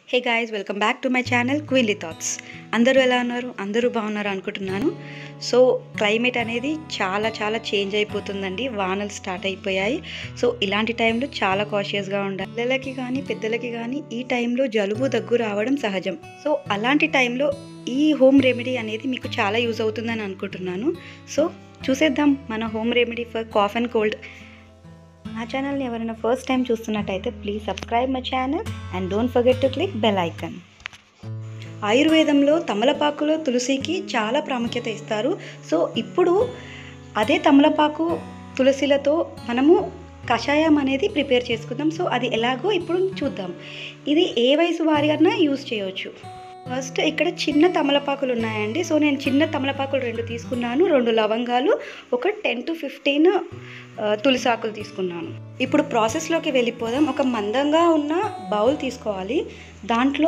hey guys welcome back to my channel Queenly Thoughts అందరూ ఎలా ఉన్నారు అందరూ బాగున్నారు అనుకుంటున్నాను సో క్లైమేట్ అనేది చాలా చాలా చేంజ్ అయిపోతుందండి వానలు స్టార్ట్ అయిపోయాయి సో ఇలాంటి టైంలో చాలా కాషియస్గా ఉండాలి పిల్లలకి కానీ పెద్దలకి కానీ ఈ టైంలో జలుబు దగ్గు రావడం సహజం సో అలాంటి టైంలో ఈ హోమ్ రెమెడీ అనేది మీకు చాలా యూజ్ అవుతుందని అనుకుంటున్నాను సో చూసేద్దాం మన home remedy for cough and cold నా ఛానల్ని ఎవరైనా ఫస్ట్ టైం చూస్తున్నట్టయితే please subscribe my channel and don't forget to click bell icon ఆయుర్వేదంలో తమలపాకులో తులసికి చాలా ప్రాముఖ్యత ఇస్తారు సో ఇప్పుడు అదే తమలపాకు తులసిలతో మనము కషాయం అనేది ప్రిపేర్ చేసుకుందాం సో అది ఎలాగో ఇప్పుడు చూద్దాం ఇది ఏ వయసు వారిగా యూజ్ చేయవచ్చు ఫస్ట్ ఇక్కడ చిన్న తమలపాకులు ఉన్నాయండి సో నేను చిన్న తమలపాకులు రెండు తీసుకున్నాను రెండు లవంగాలు ఒక టెన్ టు ఫిఫ్టీన్ తులసాకులు తీసుకున్నాను ఇప్పుడు ప్రాసెస్లోకి వెళ్ళిపోదాం ఒక మందంగా ఉన్న బౌల్ తీసుకోవాలి దాంట్లో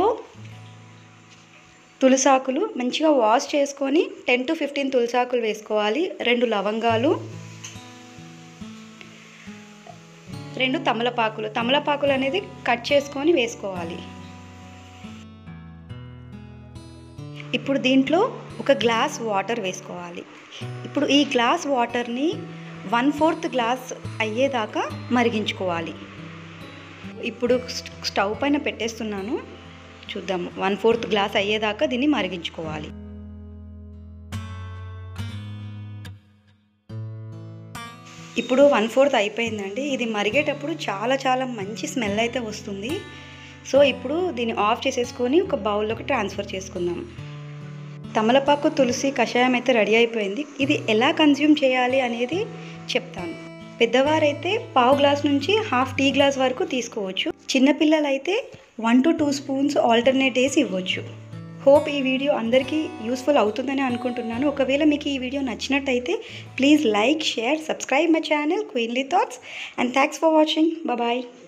తులసాకులు మంచిగా వాష్ చేసుకొని టెన్ టు ఫిఫ్టీన్ తులసాకులు వేసుకోవాలి రెండు లవంగాలు రెండు తమలపాకులు తమలపాకులు అనేది కట్ చేసుకొని వేసుకోవాలి ఇప్పుడు దీంట్లో ఒక గ్లాస్ వాటర్ వేసుకోవాలి ఇప్పుడు ఈ గ్లాస్ వాటర్ని వన్ ఫోర్త్ గ్లాస్ అయ్యేదాకా మరిగించుకోవాలి ఇప్పుడు స్టవ్ పైన పెట్టేస్తున్నాను చూద్దాము వన్ ఫోర్త్ గ్లాస్ అయ్యేదాకా దీన్ని మరిగించుకోవాలి ఇప్పుడు వన్ ఫోర్త్ అయిపోయిందండి ఇది మరిగేటప్పుడు చాలా చాలా మంచి స్మెల్ అయితే వస్తుంది సో ఇప్పుడు దీన్ని ఆఫ్ చేసేసుకొని ఒక బౌల్లోకి ట్రాన్స్ఫర్ చేసుకుందాం తమలపాకు తులసి కషాయం అయితే రెడీ అయిపోయింది ఇది ఎలా కన్జ్యూమ్ చేయాలి అనేది చెప్తాను పెద్దవారైతే పావు గ్లాస్ నుంచి హాఫ్ టీ గ్లాస్ వరకు తీసుకోవచ్చు చిన్నపిల్లలైతే one to two spoons alternate days ఇవ్వచ్చు హోప్ ఈ వీడియో అందరికీ యూస్ఫుల్ అవుతుందని అనుకుంటున్నాను ఒకవేళ మీకు ఈ వీడియో నచ్చినట్టయితే please like share subscribe my channel Queenly Thoughts and thanks for watching bye